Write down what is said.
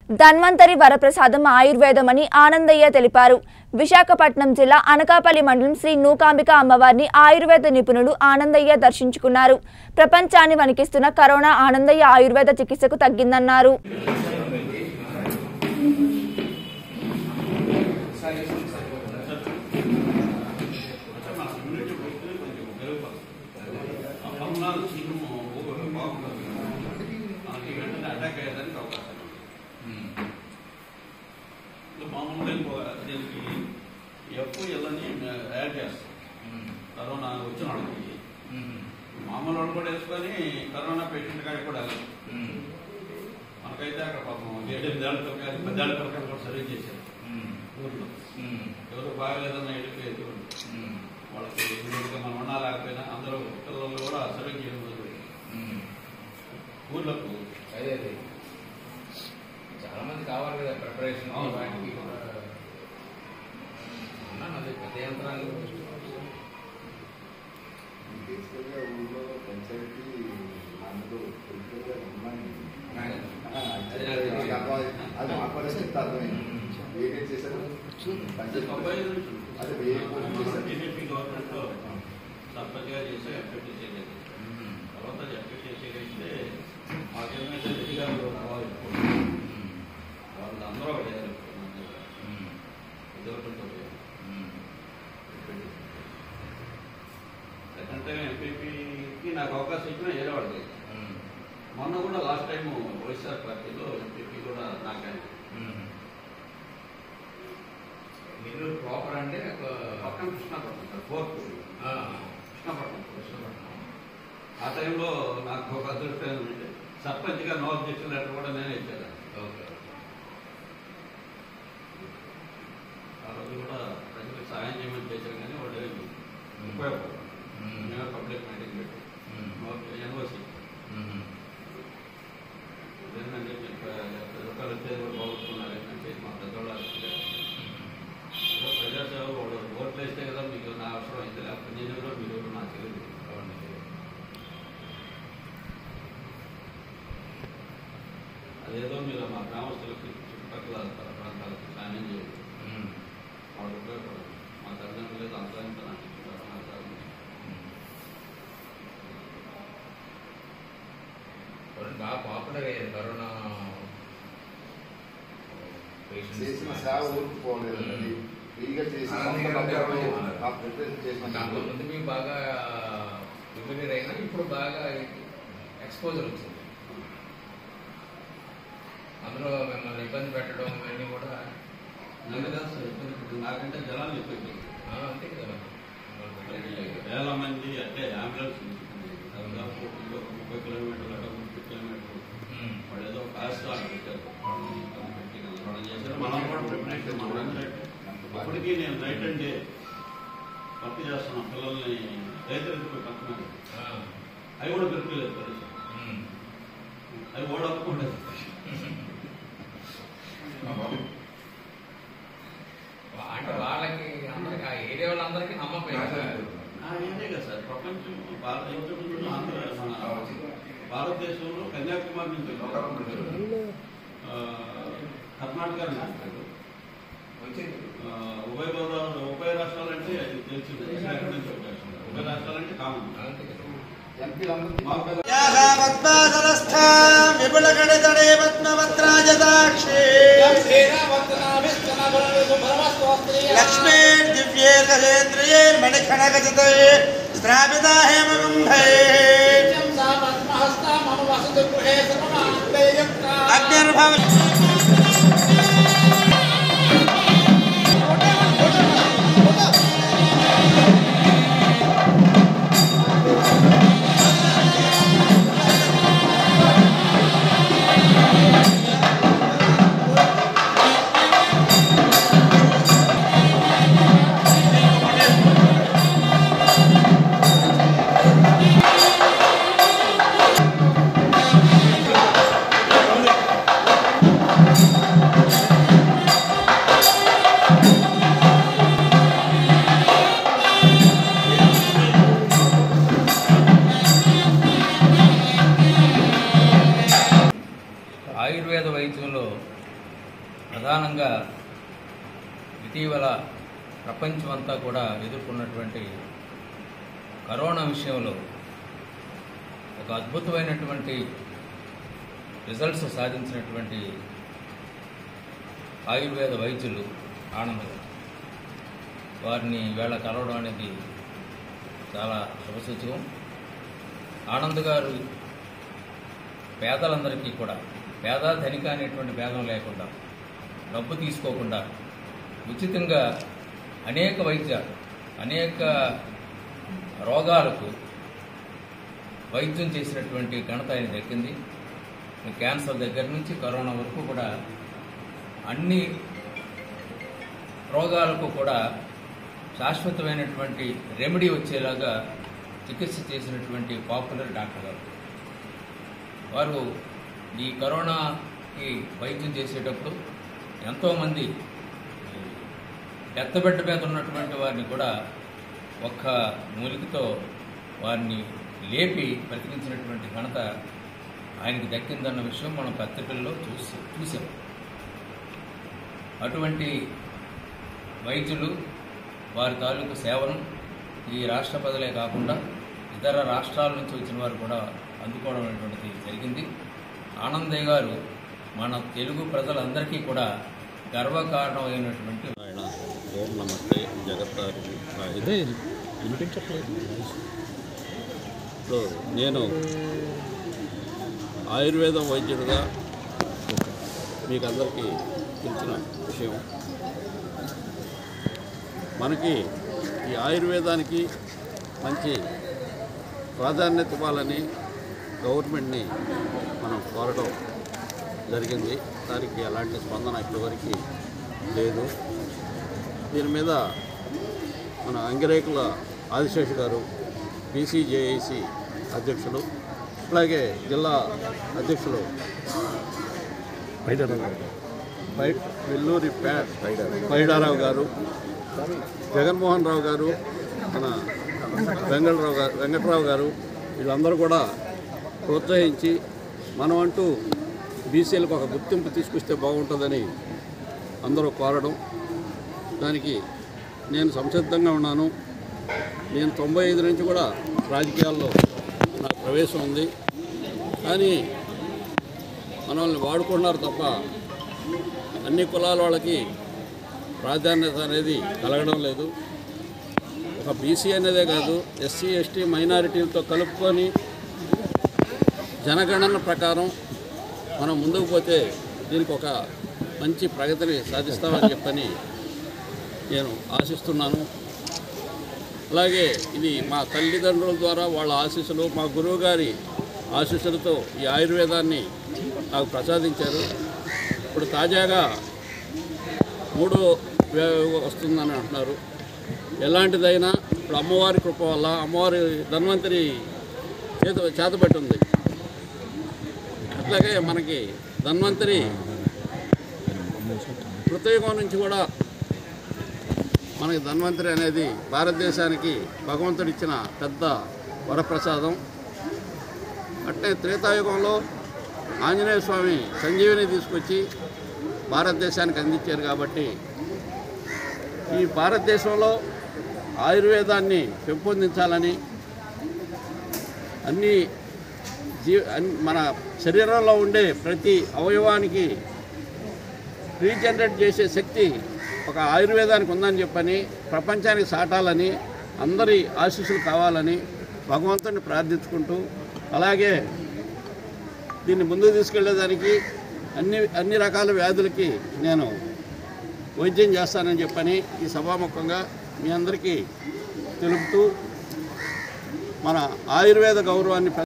ధన్వంతరి వరప్రసాదం ఆయుర్వేదం అని ఆనందయ్య తెలిపారు విశాఖపట్నం జిల్లా అనకాపల్లి మండలం శ్రీ నూకాంబిక అమ్మవారిని ఆయుర్వేద నిపుణులు ఆనందయ్య దర్శించుకున్నారు ప్రపంచాన్ని వణికిస్తున్న కరోనా ఆనందయ్య ఆయుర్వేద చికిత్సకు తగ్గిందన్నారు అమ్మనాలు చీకము బాగుంటుంది మనకి వెంటనే అటాక్ అయ్యేదానికి అవకాశం ఉంది ఇంకా మామూలుగా ఇంకో దీనికి ఎఫ్ ఎల్లని యాడ్ చేస్తాం కరోనా వచ్చిన వాళ్ళకి మామూలు వాళ్ళు కూడా వేసుకొని కరోనా పేషెంట్ కాడికి కూడా వెళ్ళాలి మనకైతే అక్కడ పాపం ఏడెనిమిదేళ్ల పిల్లకాయలు పదేళ్ల పిల్లకాయలు కూడా సర్వీస్ చేశారు ఊర్లో ఎవరు బాగలేదన్న వెళ్ళిపోయేది వాళ్ళకి ఇమీడియట్గా మనం ఉన్నా లేకపోయినా అందరూ పిల్లలు కూడా సర్వీస్ చేయడం మొదలుపెట్టారు ఊర్లకు అదే అదే చాలా మంది కావాలి కదా ప్రిపరేషన్ అవును. వాటికి కూడా ఉన్నాను అదే పెద్ద యంత్రాలు బేసికల్గా ఊళ్ళో పంచాయతీ మందులు పొలిటికల్గా ఉన్నాయి ఉన్నాయి కదా. ఆ, అది నాకు తెలియదు. అర్థమైంది. అది మా పరిస్థితి అర్థమైంది ఏమేం చేశారు పంచాయతీ తొంభై ఐదు నుంచి అది ఏ పోటీ చేశారు టీడీపీ గవర్నమెంట్ లో సర్పంచ్గా చేసి ఎంపీ చేయలేదు తర్వాత ఎంపీ చేసేదైతే మాకేమైతే రెడ్డి గారు రావాలి వాళ్ళు అందరూ అడిగారు ఇదొకటి సెకండ్ టైం ఎంపీపీకి నాకు అవకాశం ఇచ్చినా ఏదో వాడికి మొన్న కూడా లాస్ట్ టైం వైఎస్ఆర్ పార్టీలో ఎంపీపీ కూడా నాకే మీరు ప్రాపర్ అంటే ఒక పక్కన కృష్ణాపట్నం సార్ ఫోర్త్ ఆ, కృష్ణాపట్నం కృష్ణపట్నం. ఆ టైంలో నాకు ఒక అదృష్టం ఏంటంటే సర్పంచ్గా నో అబ్జెక్షన్ లెటర్ కూడా నేనే ఇచ్చాను ఓకే ఆ రోజు కూడా ప్రజలకు సాయం చేయమని చేశాను కానీ వాడు ఏమి ఉపయోగపడదు మేమే పబ్లిక్ మీటింగ్ పెట్టి ఎన్ఓసి ఏంటంటే మీకు పది రూపాయలు ఇస్తే కూడా బాగుతున్నారు ఏంటంటే మా పెద్దవాళ్ళు అనుకుంటారు. ఏదో ప్రజాసేవ వాడు ఓట్లు వేస్తే కదా మీకు నా అవసరం అయితే లేకపోతే నేను ఎవరో మీరు ఎవరో నాకు తెలియదు అదేదో మీరు మా గ్రామస్తులకి చుట్టుపక్కల ప్రాంతాలకు సాయం చేయండి వాడు ఉపయోగపడదు మా తల్లిదండ్రులు లేదు అంతా ఇంత నాకు ఇచ్చారు, నాకు కాదు. బాగా పాపులర్ అయ్యారు కరోనా patients. చేసిన సేవ ఊరికి పోలేదు అది ఫ్రీగా చేసిన ఆనందంగా చెప్పాలి. ఆ ప్రిపరేషన్ చేసిన దాంట్లో ముందు మీకు బాగా ప్రిపేర్ అయినా ఇప్పుడు బాగా ఎక్స్పోజర్ వచ్చింది అందులో మిమ్మల్ని ఇబ్బంది పెట్టడం ఇవన్నీ కూడా నాకు కాదు సార్, ఇప్పుడు నాకంటే జనాలు ఎక్కువ ఆ, అంతే కదా మిమ్మల్ని పెట్టడం. వేల మంది అంటే అంబులెన్స్ దాదాపు ఇంకొక ముప్పై కిలోమీటర్లు అక్కడ ముప్పై కిలోమీటర్లు ఉమ్. వాళ్ళు ఏదో కాస్ట్ ఆర్డర్ పెట్టారు వాళ్ళని ఇబ్బంది పెట్టి మనం చేశారు మనం కూడా ప్రిపరేషన్ మనం ఏంటంటే అప్పటికీ నేను నైట్ అండ్ డే వర్క్ చేస్తున్నాను పిల్లల్ని రైతులకు పక్కన ఆ, అవి కూడా దొరకలేదు పరిస్థితి ఉమ్. అవి కూడా ఒప్పుకోలేదు అంటే వాళ్ళకి అందరికి ఆ ఏరియా వాళ్ళందరికీ నమ్మకం ఆ, ఏంటే కదా సార్ ప్రపంచం భారత ఇంతకుముందు ఆంధ్ర మన భారతదేశంలో కన్యాకుమారి నుంచి వచ్చారు. ఆ, కర్ణాటక నుంచి వచ్చారు. ఆ, ఉభయ గోదావరి ఉభయ రాష్ట్రాలంటే అది తెలిసింది విశాఖ నుంచి వచ్చారు ఉభయ రాష్ట్రాలంటే కామన్ అంతే కదా ఎంపీలందరూ మాకు పద్మాసనస్థాం విపులగణితడే పద్మవత్రాజదాక్షే లక్ష్మీ దివ్యే గజేంద్రియే మణిఖణగజతే శ్రావితా హేమగుంభే అగ్నిర్భవ ఆ ప్రధానంగా ఇటీవల ప్రపంచమంతా కూడా ఎదుర్కొన్నటువంటి కరోనా విషయంలో ఒక అద్భుతమైనటువంటి రిజల్ట్స్ సాధించినటువంటి ఆయుర్వేద వైద్యులు ఆనంద్ గారు. వారిని వేళ కలవడం అనేది చాలా శుభసూచకం ఆనంద్ గారు పేదలందరికీ కూడా పేద ధనిక అనేటువంటి భేదం లేకుండా డబ్బు తీసుకోకుండా ఉచితంగా అనేక వైద్య అనేక రోగాలకు వైద్యం చేసినటువంటి ఘనత ఆయన దక్కింది క్యాన్సర్ దగ్గర నుంచి కరోనా వరకు కూడా అన్ని రోగాలకు కూడా శాశ్వతమైనటువంటి రెమెడీ వచ్చేలాగా చికిత్స చేసినటువంటి పాపులర్ డాక్టర్ గారు వారు ఈ కరోనాకి వైద్యం చేసేటప్పుడు ఎంతోమంది ఎత్తబెడ్డ మీద ఉన్నటువంటి వారిని కూడా ఒక్క మూలికతో వారిని లేపి బ్రతికించినటువంటి ఘనత ఆయనకి దక్కిందన్న విషయం మనం పత్రికల్లో చూసి చూసాం అటువంటి వైద్యులు వారి తాలూకు సేవను ఈ రాష్ట్ర ప్రజలే కాకుండా ఇతర రాష్ట్రాల నుంచి వచ్చిన వారు కూడా అందుకోవడం అనేటువంటిది జరిగింది ఆనందయ్య గారు మన తెలుగు ప్రజలందరికీ కూడా గర్వకారణమైనటువంటి ఆయన ఓం నమస్తే జగత్తారు ఇదే వినిపించట్లేదు ఇప్పుడు నేను ఆయుర్వేద వైద్యుడిగా మీకు అందరికీ తెలిసిన విషయం మనకి ఈ ఆయుర్వేదానికి మంచి ప్రాధాన్యత ఇవ్వాలని గవర్నమెంట్ని మనం కోరడం జరిగింది దానికి ఎలాంటి స్పందన ఇప్పటివరకు లేదు దీని మీద మన అంగిరేకుల ఆదిశేష్ గారు బీసీజేఏసీ అధ్యక్షులు అలాగే జిల్లా అధ్యక్షులు పై వెల్లూరి ప్యాట్ పైడారావు గారు జగన్మోహన్ రావు గారు మన వెంకటరావు గారు వెంకటరావు గారు వీళ్ళందరూ కూడా ప్రోత్సహించి మనం అంటూ బీసీలకు ఒక గుర్తింపు తీసుకొస్తే బాగుంటుందని అందరూ కోరడం దానికి నేను సంసిద్ధంగా ఉన్నాను నేను తొంభై ఐదు నుంచి కూడా రాజకీయాల్లో నాకు ప్రవేశం ఉంది కానీ మనల్ని వాడుకున్నారు తప్ప అన్ని కులాల వాళ్ళకి ప్రాధాన్యత అనేది కలగడం లేదు ఒక బీసీ అనేదే కాదు ఎస్సీ ఎస్టీ మైనారిటీలతో కలుపుకొని జనగణన ప్రకారం మనం ముందుకు పోతే దీనికి ఒక మంచి ప్రగతిని సాధిస్తామని చెప్పని నేను ఆశిస్తున్నాను అలాగే ఇది మా తల్లిదండ్రుల ద్వారా వాళ్ళ ఆశీస్సులు మా గురువు గారి ఆశీస్సులతో ఈ ఆయుర్వేదాన్ని నాకు ప్రసాదించారు ఇప్పుడు తాజాగా మూడో వేవ్ వస్తుందని అంటున్నారు ఎలాంటిదైనా ఇప్పుడు అమ్మవారి కృప వల్ల అమ్మవారి ధన్వంతరి చేత చేతబెట్టి ఉంది అట్లాగే మనకి ధన్వంతరి కృతయుగం నుంచి కూడా మనకి ధన్వంతరి అనేది భారతదేశానికి భగవంతుడు ఇచ్చిన పెద్ద వరప్రసాదం అట్లే త్రేతాయుగంలో ఆంజనేయ స్వామి సంజీవిని తీసుకొచ్చి భారతదేశానికి అందించారు కాబట్టి ఈ భారతదేశంలో ఆయుర్వేదాన్ని పెంపొందించాలని అన్ని జీ అన్- మన శరీరంలో ఉండే ప్రతి అవయవానికి రీజనరేట్ చేసే శక్తి ఒక ఆయుర్వేదానికి ఉందని చెప్పని ప్రపంచానికి సాటాలని అందరి ఆశీస్సులు కావాలని భగవంతుని ప్రార్థించుకుంటూ అలాగే దీన్ని ముందుకు తీసుకెళ్లేదానికి అన్ని అన్ని రకాల వ్యాధులకి నేను వైద్యం చేస్తానని చెప్పని ఈ సభాముఖంగా మీ అందరికీ తెలుపుతూ మన ఆయుర్వేద గౌరవాన్ని